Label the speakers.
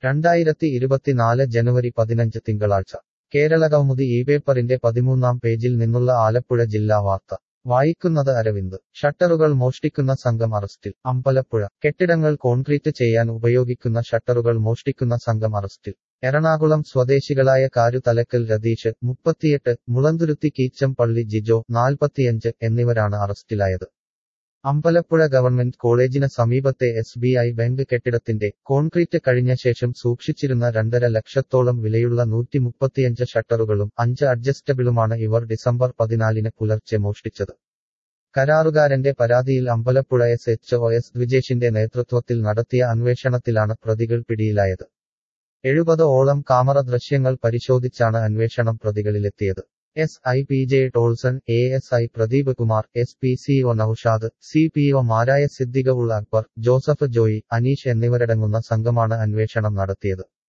Speaker 1: രണ്ടായിരത്തി ഇരുപത്തിനാല് ജനുവരി പതിനഞ്ച് തിങ്കളാഴ്ച കേരളകൗമുദി ഈ പേപ്പറിന്റെ പതിമൂന്നാം പേജിൽ നിന്നുള്ള ആലപ്പുഴ ജില്ലാ വാർത്ത വായിക്കുന്നത് അരവിന്ദ് ഷട്ടറുകൾ മോഷ്ടിക്കുന്ന സംഘം അറസ്റ്റിൽ അമ്പലപ്പുഴ കെട്ടിടങ്ങൾ കോൺക്രീറ്റ് ചെയ്യാൻ ഉപയോഗിക്കുന്ന ഷട്ടറുകൾ മോഷ്ടിക്കുന്ന സംഘം അറസ്റ്റിൽ എറണാകുളം സ്വദേശികളായ കാരു തലക്കൽ രതീഷ് മുപ്പത്തിയെട്ട് മുളന്തുരുത്തി കീച്ചം പള്ളി ജിജോ നാൽപ്പത്തിയഞ്ച് എന്നിവരാണ് അറസ്റ്റിലായത് അമ്പലപ്പുഴ ഗവൺമെന്റ് കോളേജിന് സമീപത്തെ എസ് ബി ഐ ബാങ്ക് കെട്ടിടത്തിന്റെ കോൺക്രീറ്റ് കഴിഞ്ഞ ശേഷം സൂക്ഷിച്ചിരുന്ന രണ്ടര ലക്ഷത്തോളം വിലയുള്ള നൂറ്റി മുപ്പത്തിയഞ്ച് ഷട്ടറുകളും അഞ്ച് അഡ്ജസ്റ്റബിളുമാണ് ഇവർ ഡിസംബർ പതിനാലിന് പുലർച്ചെ മോഷ്ടിച്ചത് കരാറുകാരന്റെ പരാതിയിൽ Ambalappuzha S H O S ദ്വിജേഷിന്റെ നേതൃത്വത്തിൽ നടത്തിയ അന്വേഷണത്തിലാണ് പ്രതികൾ പിടിയിലായത് എഴുപത് ഓളം കാമറ ദൃശ്യങ്ങൾ പരിശോധിച്ചാണ് അന്വേഷണം പ്രതികളിലെത്തിയത് S I P J Tolson A S I Pradeep Kumar S P C O Naushad C P O മാരായ സിദ്ദിഖ ഉൾ അക്ബർ ജോസഫ് ജോയി അനീഷ് എന്നിവരടങ്ങുന്ന സംഘമാണ് അന്വേഷണം നടത്തിയത്